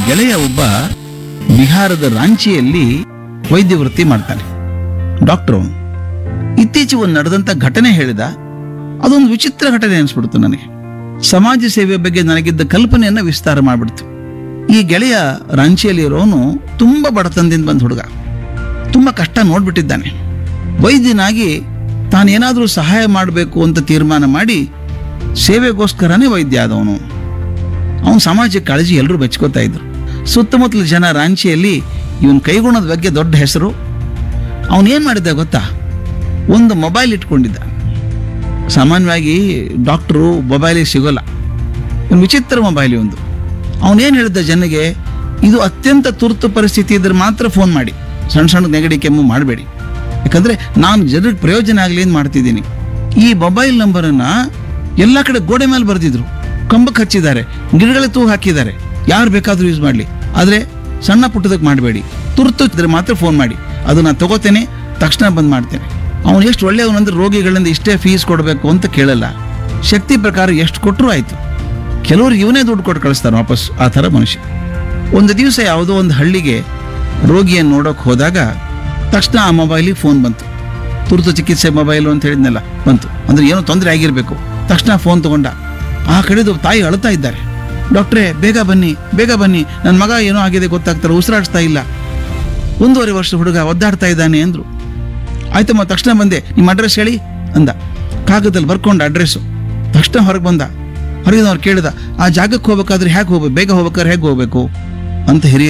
ಗೆಳೆಯ ಒಬ್ಬ ಬಿಹಾರದ ರಾಂಚಿಯಲ್ಲಿ ವೈದ್ಯ ವೃತ್ತಿ ಮಾಡ್ತಾನೆ ಡಾಕ್ಟರ್ ಅವನು ಇತ್ತೀಚೆಗೆ ಒಂದು ನಡೆದಂತ ಘಟನೆ ಹೇಳಿದ ಅದೊಂದು ವಿಚಿತ್ರ ಘಟನೆ ಅನಿಸ್ಬಿಡ್ತು ನನಗೆ ಸಮಾಜ ಸೇವೆ ಬಗ್ಗೆ ನನಗಿದ್ದ ಕಲ್ಪನೆಯನ್ನ ವಿಸ್ತಾರ ಮಾಡಿಬಿಡ್ತು ಈ ಗೆಳೆಯ ರಾಂಚಿಯಲ್ಲಿ ಇರೋನು ತುಂಬಾ ಬಡತನದಿಂದ ಬಂದ ಹುಡುಗ ತುಂಬಾ ಕಷ್ಟ ನೋಡ್ಬಿಟ್ಟಿದ್ದಾನೆ ವೈದ್ಯನಾಗಿ ತಾನೇನಾದರೂ ಸಹಾಯ ಮಾಡಬೇಕು ಅಂತ ತೀರ್ಮಾನ ಮಾಡಿ ಸೇವೆಗೋಸ್ಕರನೇ ವೈದ್ಯ ಆದವನು ಅವನ ಸಮಾಜಕ್ಕೆ ಕಾಳಜಿ ಎಲ್ಲರೂ ಬೆಚ್ಕೋತಾ ಇದ್ರು ಸುತ್ತಮುತ್ತಲ ಜನ ರಾಂಚಿಯಲ್ಲಿ ಇವನ್ ಕೈಗುಣದ ಬಗ್ಗೆ ದೊಡ್ಡ ಹೆಸರು ಅವನೇನ್ ಮಾಡಿದ್ದ ಗೊತ್ತಾ ಒಂದು ಮೊಬೈಲ್ ಇಟ್ಕೊಂಡಿದ್ದ ಸಾಮಾನ್ಯವಾಗಿ ಡಾಕ್ಟ್ರು ಮೊಬೈಲಿಗೆ ಸಿಗೋಲ್ಲ ಒಂದು ವಿಚಿತ್ರ ಮೊಬೈಲ್ ಒಂದು ಅವನೇನು ಹೇಳಿದ್ದ ಜನಗೆ ಇದು ಅತ್ಯಂತ ತುರ್ತು ಪರಿಸ್ಥಿತಿ ಇದ್ರೆ ಮಾತ್ರ ಫೋನ್ ಮಾಡಿ ಸಣ್ಣ ಸಣ್ಣ ನೆಗಡಿ ಕೆಮ್ಮು ಮಾಡಬೇಡಿ ಯಾಕಂದ್ರೆ ನಾನು ಜನರಿಗೆ ಪ್ರಯೋಜನ ಆಗಲಿ ಅಂತ ಮಾಡ್ತಿದ್ದೀನಿ ಈ ಮೊಬೈಲ್ ನಂಬರನ್ನ ಎಲ್ಲ ಕಡೆ ಗೋಡೆ ಮೇಲೆ ಬರೆದಿದ್ರು ಕಂಬಕ್ಕೆ ಹಚ್ಚಿದ್ದಾರೆ ಗಿಡಗಳಿಗೆ ತೂಗು ಹಾಕಿದ್ದಾರೆ ಯಾರು ಬೇಕಾದ್ರೂ ಯೂಸ್ ಮಾಡಲಿ ಆದರೆ ಸಣ್ಣ ಪುಟ್ಟದಕ್ಕೆ ಮಾಡಬೇಡಿ ತುರ್ತು ಇದ್ರೆ ಮಾತ್ರ ಫೋನ್ ಮಾಡಿ ಅದು ನಾನು ತಗೋತೇನೆ ತಕ್ಷಣ ಬಂದ್ ಮಾಡ್ತೇನೆ ಅವನು ಎಷ್ಟು ಒಳ್ಳೆಯವನಂದ್ರೆ ರೋಗಿಗಳಿಂದ ಇಷ್ಟೇ ಫೀಸ್ ಕೊಡಬೇಕು ಅಂತ ಕೇಳಲ್ಲ ಶಕ್ತಿ ಪ್ರಕಾರ ಎಷ್ಟು ಕೊಟ್ಟರು ಆಯ್ತು ಕೆಲವರು ಇವನೇ ದುಡ್ಡು ಕೊಟ್ಟು ಕಳಿಸ್ತಾರೆ ವಾಪಸ್ ಆ ಥರ ಮನುಷ್ಯ ಒಂದು ದಿವಸ ಯಾವುದೋ ಒಂದು ಹಳ್ಳಿಗೆ ರೋಗಿಯನ್ನು ನೋಡೋಕೆ ಹೋದಾಗ ತಕ್ಷಣ ಆ ಮೊಬೈಲಿಗೆ ಫೋನ್ ಬಂತು ತುರ್ತು ಚಿಕಿತ್ಸೆ ಮೊಬೈಲು ಅಂತ ಹೇಳಿದ್ನಲ್ಲ ಬಂತು ಅಂದ್ರೆ ಏನೋ ತೊಂದರೆ ಆಗಿರಬೇಕು ತಕ್ಷಣ ಫೋನ್ ತಗೊಂಡ ಆ ಕಡೆದು ತಾಯಿ ಅಳ್ತಾ ಇದ್ದಾರೆ ಡಾಕ್ಟ್ರೇ ಬೇಗ ಬನ್ನಿ ಬೇಗ ಬನ್ನಿ ನನ್ನ ಮಗ ಏನೋ ಆಗಿದೆ ಗೊತ್ತಾಗ್ತಾರೆ ಉಸಿರಾಡಿಸ್ತಾ ಇಲ್ಲ ಒಂದೂವರೆ ವರ್ಷ ಹುಡುಗ ಒದ್ದಾಡ್ತಾ ಇದ್ದಾನೆ ಅಂದ್ರು ಆಯ್ತಮ್ಮ ತಕ್ಷಣ ಬಂದೆ ನಿಮ್ಮ ಅಡ್ರೆಸ್ ಹೇಳಿ ಅಂದ ಕಾಗದಲ್ಲಿ ಬರ್ಕೊಂಡ ಅಡ್ರೆಸ್ಸು ತಕ್ಷಣ ಹೊರಗೆ ಬಂದ ಹೊರಗಿನವ್ರು ಕೇಳಿದ ಆ ಜಾಗಕ್ಕೆ ಹೋಗ್ಬೇಕಾದ್ರೆ ಹೇಗೆ ಹೋಗ್ಬೇಕು ಬೇಗ ಹೋಗ್ಬೇಕಾದ್ರೆ ಹೇಗೆ ಹೋಗ್ಬೇಕು ಅಂತ ಹಿರಿಯ